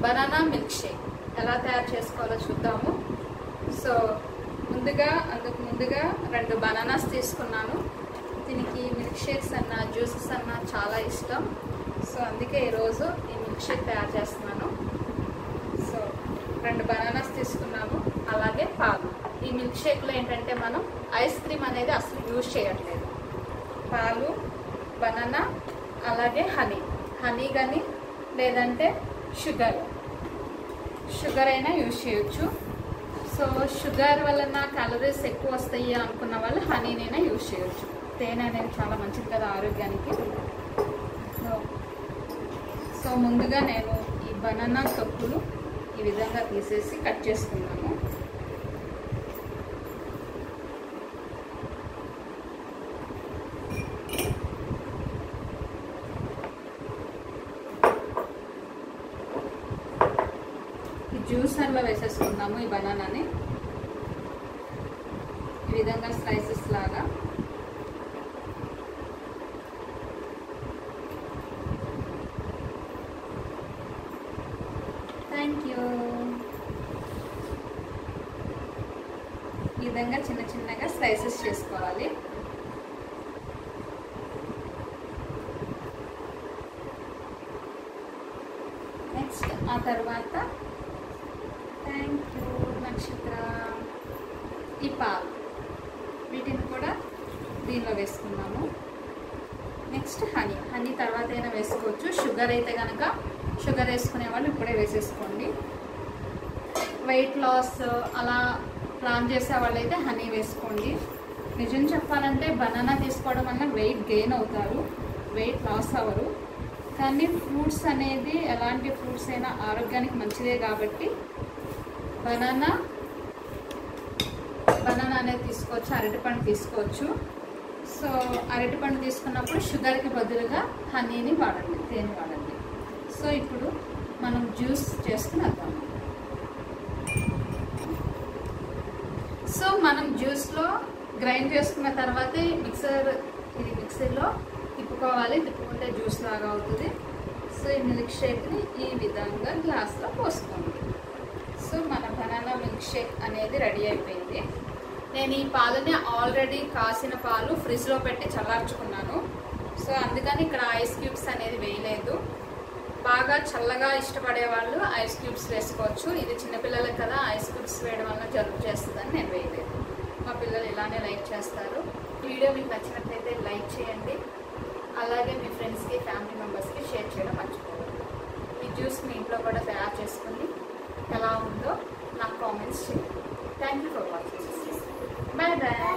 banana milk shake ఎలా తయారు చేసుకోవాలో చూద్దాము సో ముందుగా అందుకు ముందుగా రెండు బనానాస్ తీసుకున్నాను దీనికి మిల్క్ షేక్స్ అన్న జ్యూసెస్ అన్న చాలా ఇష్టం సో అందుకే ఈరోజు ఈ మిల్క్ షేక్ తయారు చేస్తున్నాను సో రెండు బనానాస్ తీసుకున్నాము అలాగే పాలు ఈ మిల్క్ షేక్లో ఏంటంటే మనం ఐస్ క్రీమ్ అనేది అసలు యూజ్ చేయట్లేదు పాలు బనానా అలాగే హనీ హనీ కానీ లేదంటే షుగర్ షుగర్ అయినా యూజ్ చేయొచ్చు సో షుగర్ వలన క్యాలరీస్ ఎక్కువ వస్తాయి అనుకున్న వాళ్ళు హనీనైనా యూజ్ చేయొచ్చు తేనె అనేది చాలా మంచిది కదా ఆరోగ్యానికి సో సో ముందుగా నేను ఈ బనానా తొక్కులు ఈ విధంగా తీసేసి కట్ చేసుకున్నాను ఈ జ్యూసర్లో వేసేసుకుందాము ఈ బనానాని ఈ విధంగా స్లైసెస్ లాగా థ్యాంక్ యూ ఈ విధంగా చిన్న చిన్నగా స్లైసెస్ చేసుకోవాలి నెక్స్ట్ ఆ తర్వాత థ్యాంక్ యూ నక్షత్ర ఈ పాలు వీటిని కూడా దీనిలో వేసుకున్నాము నెక్స్ట్ హనీ హనీ తర్వాత అయినా వేసుకోవచ్చు షుగర్ అయితే కనుక షుగర్ వేసుకునే వాళ్ళు ఇప్పుడే వేసేసుకోండి వెయిట్ లాస్ అలా ప్లాన్ చేసే వాళ్ళైతే హనీ వేసుకోండి నిజం చెప్పాలంటే బనానా తీసుకోవడం వల్ల వెయిట్ గెయిన్ అవుతారు వెయిట్ లాస్ అవ్వరు కానీ ఫ్రూట్స్ అనేది ఎలాంటి ఫ్రూట్స్ అయినా ఆరోగ్యానికి మంచిదే కాబట్టి బనానా బనానా అనేది తీసుకోవచ్చు అరటిపండు తీసుకోవచ్చు సో అరటిపండు తీసుకున్నప్పుడు షుగర్కి బదులుగా హనీని వాడండి తేనె వాడండి సో ఇప్పుడు మనం జ్యూస్ చేసుకుని వద్దాము సో మనం జ్యూస్లో గ్రైండ్ చేసుకున్న తర్వాతే మిక్సర్ ఇది మిక్సర్లో తిప్పుకోవాలి తిప్పుకుంటే జ్యూస్ లాగా అవుతుంది సో ఈ మిల్క్ షేక్ని ఈ విధంగా గ్లాస్లో పోసుకోండి సో మన బనానా మిల్క్ షేక్ అనేది రెడీ అయిపోయింది నేను ఈ పాలని ఆల్రెడీ కాసిన పాలు ఫ్రిడ్జ్లో పెట్టి చల్లార్చుకున్నాను సో అందుకని ఇక్కడ ఐస్ క్యూబ్స్ అనేది వేయలేదు బాగా చల్లగా ఇష్టపడే వాళ్ళు ఐస్ క్యూబ్స్ వేసుకోవచ్చు ఇది చిన్నపిల్లలకి కదా ఐస్ క్యూబ్స్ వేయడం వల్ల జలుబు చేస్తుందని నేను వేయలేదు మా పిల్లలు ఇలానే లైక్ చేస్తారు వీడియో మీకు నచ్చినట్లయితే లైక్ చేయండి అలాగే మీ ఫ్రెండ్స్కి ఫ్యామిలీ మెంబర్స్కి షేర్ చేయడం మర్చిపోవద్దు ఈ జ్యూస్ మీ ఇంట్లో కూడా తయారు చేసుకోండి